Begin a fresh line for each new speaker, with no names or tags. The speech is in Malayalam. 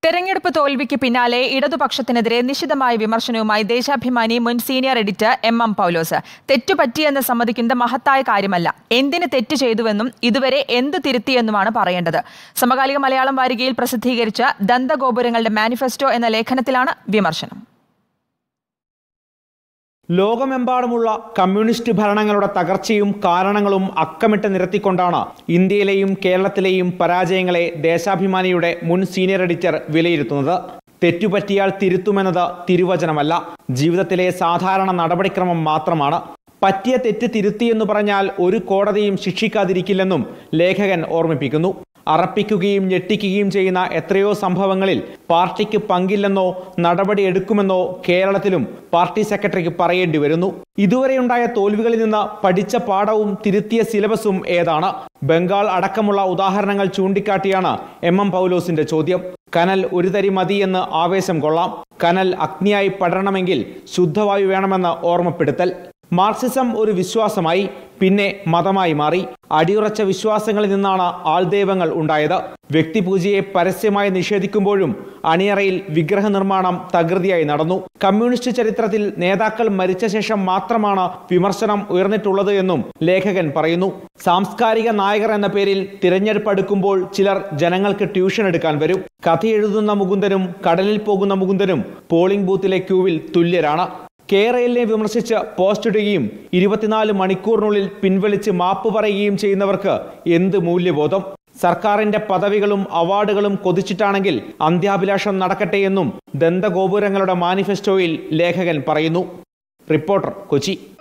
തെരഞ്ഞെടുപ്പ് തോൽവിക്ക് പിന്നാലെ ഇടതുപക്ഷത്തിനെതിരെ നിശിതമായ വിമർശനവുമായി ദേശാഭിമാനി മുൻ senior editor M M Paulose തെറ്റുപറ്റിയെന്ന് സമ്മതിക്കുന്നത് മഹത്തായ കാര്യമല്ല എന്തിന് തെറ്റ് ചെയ്തുവെന്നും ഇതുവരെ എന്ത് തിരുത്തിയെന്നുമാണ് പറയേണ്ടത് സമകാലിക മലയാളം വാരികയിൽ പ്രസിദ്ധീകരിച്ച ദന്തഗോപുരങ്ങളുടെ മാനിഫെസ്റ്റോ എന്ന ലേഖനത്തിലാണ് വിമർശനം
ലോകമെമ്പാടുമുള്ള കമ്മ്യൂണിസ്റ്റ് ഭരണങ്ങളുടെ തകർച്ചയും കാരണങ്ങളും അക്കമിട്ട് നിരത്തിക്കൊണ്ടാണ് ഇന്ത്യയിലെയും കേരളത്തിലെയും പരാജയങ്ങളെ ദേശാഭിമാനിയുടെ മുൻ സീനിയർ എഡിറ്റർ വിലയിരുത്തുന്നത് തെറ്റുപറ്റിയാൽ തിരുത്തുമെന്നത് തിരുവചനമല്ല ജീവിതത്തിലെ സാധാരണ നടപടിക്രമം മാത്രമാണ് പറ്റിയ തെറ്റ് തിരുത്തിയെന്ന് പറഞ്ഞാൽ ഒരു കോടതിയും ശിക്ഷിക്കാതിരിക്കില്ലെന്നും ലേഖകൻ ഓർമ്മിപ്പിക്കുന്നു അറപ്പിക്കുകയും ഞെട്ടിക്കുകയും ചെയ്യുന്ന എത്രയോ സംഭവങ്ങളിൽ പാർട്ടിക്ക് പങ്കില്ലെന്നോ നടപടി എടുക്കുമെന്നോ കേരളത്തിലും പാർട്ടി സെക്രട്ടറിക്ക് പറയേണ്ടി വരുന്നു ഇതുവരെയുണ്ടായ തോൽവികളിൽ നിന്ന് പഠിച്ച പാഠവും തിരുത്തിയ സിലബസും ഏതാണ് ബംഗാൾ അടക്കമുള്ള ഉദാഹരണങ്ങൾ ചൂണ്ടിക്കാട്ടിയാണ് എം എം പൗലോസിന്റെ ചോദ്യം കനൽ ഒരു തരി മതി എന്ന് ആവേശം കൊള്ളാം കനൽ അഗ്നിയായി പടരണമെങ്കിൽ ശുദ്ധവായു വേണമെന്ന് ഓർമ്മപ്പെടുത്തൽ മാർക്സിസം ഒരു വിശ്വാസമായി പിന്നെ മതമായി മാറി അടിയുറച്ച വിശ്വാസങ്ങളിൽ നിന്നാണ് ആൾദൈവങ്ങൾ ഉണ്ടായത് വ്യക്തിപൂജയെ പരസ്യമായി നിഷേധിക്കുമ്പോഴും അണിയറയിൽ വിഗ്രഹ നിർമ്മാണം തകൃതിയായി നടന്നു കമ്മ്യൂണിസ്റ്റ് ചരിത്രത്തിൽ നേതാക്കൾ മരിച്ച ശേഷം മാത്രമാണ് വിമർശനം ഉയർന്നിട്ടുള്ളത് എന്നും ലേഖകൻ പറയുന്നു സാംസ്കാരിക നായകർ എന്ന പേരിൽ തിരഞ്ഞെടുപ്പ് അടുക്കുമ്പോൾ ചിലർ ജനങ്ങൾക്ക് ട്യൂഷൻ എടുക്കാൻ വരും കഥ എഴുതുന്ന മുകുന്ദനും കടലിൽ പോകുന്ന മുകുന്ദനും പോളിംഗ് ബൂത്തിലെ ക്യൂവിൽ തുല്യരാണ് കേരളിനെ വിമർശിച്ച് പോസ്റ്റ് ഇടുകയും ഇരുപത്തിനാല് മണിക്കൂറിനുള്ളിൽ പിൻവലിച്ച് മാപ്പ് പറയുകയും ചെയ്യുന്നവർക്ക് എന്ത് മൂല്യബോധം സർക്കാരിന്റെ പദവികളും അവാർഡുകളും കൊതിച്ചിട്ടാണെങ്കിൽ അന്ത്യാഭിലാഷം നടക്കട്ടെ എന്നും ദന്തഗോപുരങ്ങളുടെ മാനിഫെസ്റ്റോയിൽ ലേഖകൻ പറയുന്നു റിപ്പോർട്ടർ കൊച്ചി